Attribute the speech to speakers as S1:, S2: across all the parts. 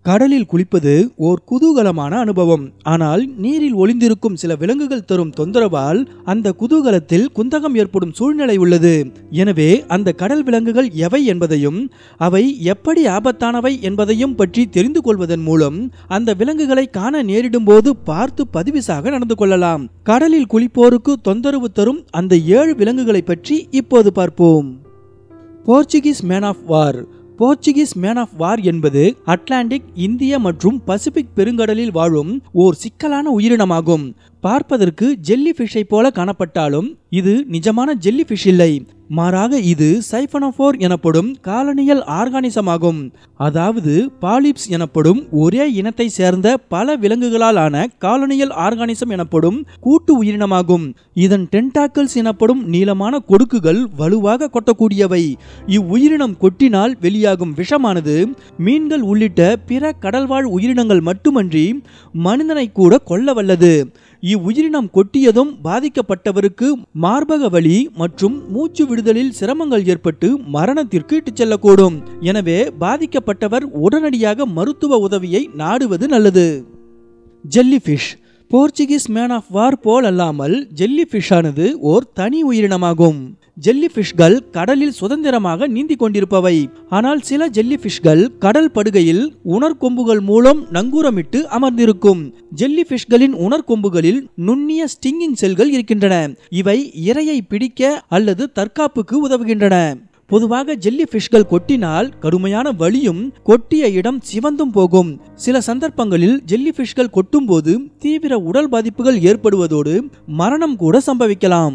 S1: கடலில் குளிப்பது ஓர் குதூகலமான அனுபவம் ஆனால் நீரில் ஒளிந்திருக்கும் சில விலங்குகள் தரும் தொந்தரவால் அந்த குதூகலத்தில் குந்தகம் ஏற்படும் சூழ்நிலை உள்ளது எனவே அந்த கடல் விலங்குகள் எவை என்பதையும் அவை எப்படி ஆபத்தானவை என்பதையும் பற்றி தெரிந்து கொள்வதன் மூலம் அந்த விலங்குகளை காண நேரிடும் போது பார்த்து பதிவிசாக நடந்து கொள்ளலாம் கடலில் குளிப்போருக்கு தொந்தரவு தரும் அந்த ஏழு விலங்குகளை பற்றி இப்போது பார்ப்போம் Portuguese man of war Portuguese man of war என்பது அட்லாண்டிக் இந்திய மற்றும் பசிபிக் பெருங்கடலில் வாழும் ஓர் சிக்கலான உயிரினமாகும் பார்ப்பதற்கு ஜெல்லி ஃபிஷ்ஷை போல காணப்பட்டாலும் இது நிஜமான ஜெல்லி ஃபிஷ் இல்லை மாறாக இது சைஃபனோஃபோர் எனப்படும் காலனியல் ஆர்கானிசம் ஆகும் அதாவது பாலிப்ஸ் எனப்படும் ஒரே இனத்தை சேர்ந்த பல விலங்குகளால் ஆன காலனியல் ஆர்கானிசம் எனப்படும் கூட்டு உயிரினமாகும் இதன் டென்டாக்கிள்ஸ் எனப்படும் நீளமான கொடுக்குகள் வலுவாக கொட்டக்கூடியவை இவ்வுயிரினம் கொட்டினால் வெளியாகும் விஷமானது மீன்கள் உள்ளிட்ட பிற கடல்வாழ் உயிரினங்கள் மட்டுமன்றி மனிதனை கூட கொல்ல வல்லது இவ்வுயிரினம் கொட்டியதும் பாதிக்கப்பட்டவருக்கு மார்பக வலி மற்றும் மூச்சு விடுதலில் சிரமங்கள் ஏற்பட்டு மரணத்திற்கு இட்டுச் செல்லக்கூடும் எனவே பாதிக்கப்பட்டவர் உடனடியாக மருத்துவ உதவியை நாடுவது நல்லது jellyfish Portuguese man of war போல் அல்லாமல் ஜெல்லி ஆனது ஓர் தனி உயிரினமாகும் ஜெல்லி ஃபிஷ்கள் கடலில் சுதந்திரமாக நீந்தி கொண்டிருப்பவை ஆனால் சில ஜெல்லி ஃபிஷ்கள் கடல் படுகையில் உணர்கொம்புகள் மூலம் நங்கூரமிட்டு அமர்ந்திருக்கும் ஜெல்லி ஃபிஷ்களின் உணர்கொம்புகளில் நுண்ணிய ஸ்டிங்கிங் செல்கள் இருக்கின்றன இவை இரையை பிடிக்க அல்லது தற்காப்புக்கு உதவுகின்றன பொதுவாக ஜெல்லி ஃபிஷ்கள் கொட்டினால் கடுமையான வலியும் கொட்டிய இடம் சிவந்தும் போகும் சில சந்தர்ப்பங்களில் ஜெல்லி ஃபிஷ்கள் கொட்டும்போது தீவிர உடல் பாதிப்புகள் ஏற்படுவதோடு மரணம் கூட சம்பவிக்கலாம்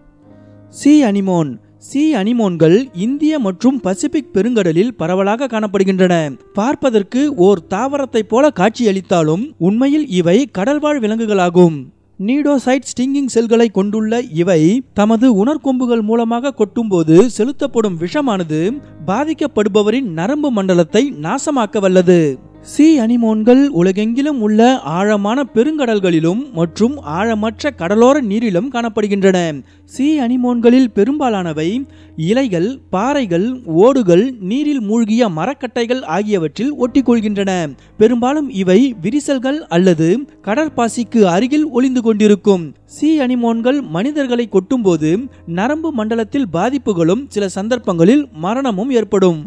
S1: சி அனிமோன் சி அனிமோன்கள் இந்திய மற்றும் பசிபிக் பெருங்கடலில் பரவலாக காணப்படுகின்றன பார்ப்பதற்கு ஓர் தாவரத்தைப் போல காட்சியளித்தாலும் உண்மையில் இவை கடல்வாழ் விலங்குகளாகும் நீடோசைட் ஸ்டிங்கிங் செல்களை கொண்டுள்ள இவை தமது உணர்கொம்புகள் மூலமாக கொட்டும்போது செலுத்தப்படும் விஷமானது பாதிக்கப்படுபவரின் நரம்பு மண்டலத்தை நாசமாக்க வல்லது சி அனிமோன்கள் உலகெங்கிலும் உள்ள ஆழமான பெருங்கடல்களிலும் மற்றும் ஆழமற்ற கடலோர நீரிலும் காணப்படுகின்றன சி அனிமோன்களில் பெரும்பாலானவை இலைகள் பாறைகள் ஓடுகள் நீரில் மூழ்கிய மரக்கட்டைகள் ஆகியவற்றில் ஒட்டிக்கொள்கின்றன பெரும்பாலும் இவை விரிசல்கள் அல்லது கடற்பாசிக்கு அருகில் ஒளிந்து கொண்டிருக்கும் சி அனிமோன்கள் மனிதர்களை கொட்டும்போது நரம்பு மண்டலத்தில் பாதிப்புகளும் சில சந்தர்ப்பங்களில் மரணமும் ஏற்படும்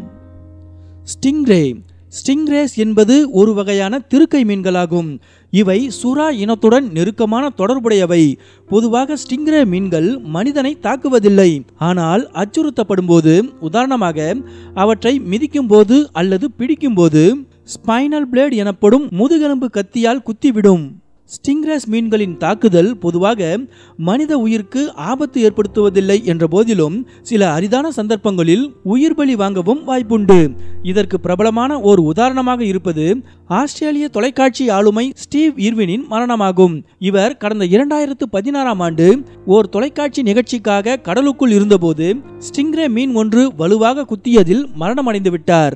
S1: ஸ்டிங்ரே ஸ்டிங்ரேஸ் என்பது ஒரு வகையான திருக்கை மீன்களாகும் இவை சுறா இனத்துடன் நெருக்கமான தொடர்புடையவை பொதுவாக ஸ்டிங்ரே மீன்கள் மனிதனை தாக்குவதில்லை ஆனால் அச்சுறுத்தப்படும் போது உதாரணமாக அவற்றை மிதிக்கும் போது அல்லது பிடிக்கும் போது ஸ்பைனல் பிளேட் எனப்படும் முதுகெலும்பு கத்தியால் குத்திவிடும் ஸ்டிங்ரேஸ் மீன்களின் தாக்குதல் பொதுவாக மனித உயிருக்கு ஆபத்து ஏற்படுத்துவதில்லை என்ற போதிலும் சில அரிதான சந்தர்ப்பங்களில் உயிர் பலி வாங்கவும் வாய்ப்புண்டு இதற்கு பிரபலமான ஒரு உதாரணமாக இருப்பது ஆஸ்திரேலிய தொலைக்காட்சி ஆளுமை ஸ்டீவ் இர்வினின் மரணமாகும் இவர் கடந்த இரண்டாயிரத்து பதினாறாம் ஆண்டு ஓர் தொலைக்காட்சி நிகழ்ச்சிக்காக கடலுக்குள் இருந்தபோது ஸ்டிங்ரே மீன் ஒன்று வலுவாக குத்தியதில் மரணமடைந்து விட்டார்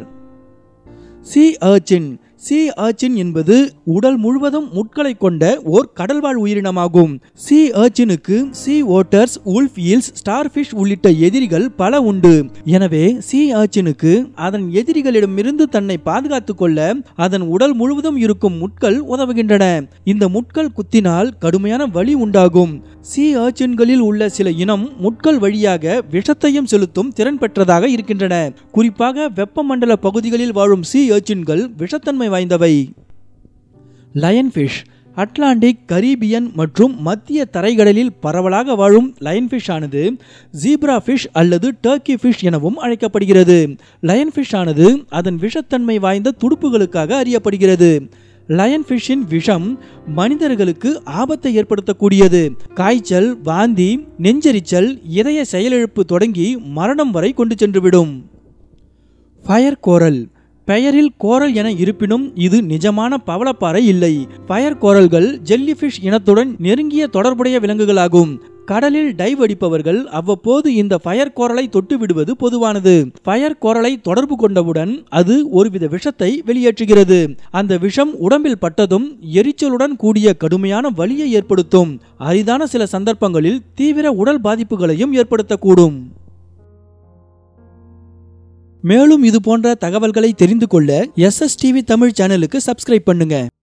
S1: சி அர்ச்சின் சி ஆர்ச்சின் என்பது உடல் முழுவதும் முட்களை கொண்ட ஓர் கடல்வாழ் உயிரினமாகும் சி ஆர்ச்சினுக்கு sea otters wolf eels starfish உள்ளிட்ட எதிரிகள் பல உண்டு எனவே சி ஆர்ச்சினுக்கு அதன் எதிரிகளிடமிருந்து தன்னை பாதுகாத்துக் கொள்ள அதன் உடல் முழுவதும் இருக்கும் முட்கள் உதவுகின்றன இந்த முட்கள் குத்தினால் கடுமையான வலி உண்டாகும் சி ஆர்ச்சின்களில் உள்ள சில இனம் முட்கள் வழியாக விஷத்தையும் செலுத்தும் திறன் பெற்றதாக இருக்கின்றன குறிப்பாக வெப்பமண்டல பகுதிகளில் வாழும் சி ஆர்ச்சின்கள் விஷத்தன்மை வாய்ந்தவை லயன்ஃபிஷ் அட்லாண்டிக் கரீபியன் மற்றும் மத்திய தரைக்கடலில் பரவலாக வாழும் லயன்ஃபிஷ் ஆனது ஜீப்ரா ஃபிஷ் அல்லது டர்க்கி ஃபிஷ் எனவும் அழைக்கப்படுகிறது லயன்ஃபிஷ் ஆனது அதன் விஷத்தன்மை வாய்ந்த துடுப்புகளுக்காக அறியப்படுகிறது லயன் ஃபிஷ்ஷின் விஷம் மனிதர்களுக்கு ஆபத்தை ஏற்படுத்தக்கூடியது காய்ச்சல் வாந்தி நெஞ்செரிச்சல் இதய செயலிழப்பு தொடங்கி மரணம் வரை கொண்டு சென்றுவிடும் ஃபயர் கோரல் பெயரில் கோரல் என இருப்பினும் இது நிஜமான பவளப்பாறை இல்லை ஃபயர் கோரல்கள் ஜெல்லிஃபிஷ் இனத்துடன் நெருங்கிய தொடர்புடைய விலங்குகளாகும் கடலில் டைவ் அடிப்பவர்கள் அவ்வப்போது இந்த ஃபயர் கோரலை தொட்டு விடுவது பொதுவானது ஃபயர் கோரலை தொடர்பு கொண்டவுடன் அது ஒருவித விஷத்தை வெளியேற்றுகிறது அந்த விஷம் உடம்பில் பட்டதும் எரிச்சலுடன் கூடிய கடுமையான வலியை ஏற்படுத்தும் அரிதான சில சந்தர்ப்பங்களில் தீவிர உடல் பாதிப்புகளையும் ஏற்படுத்தக்கூடும் மேலும் இது போன்ற தகவல்களை தெரிந்து கொள்ள எஸ் எஸ் டிவி தமிழ் சேனலுக்கு சப்ஸ்கிரைப் பண்ணுங்க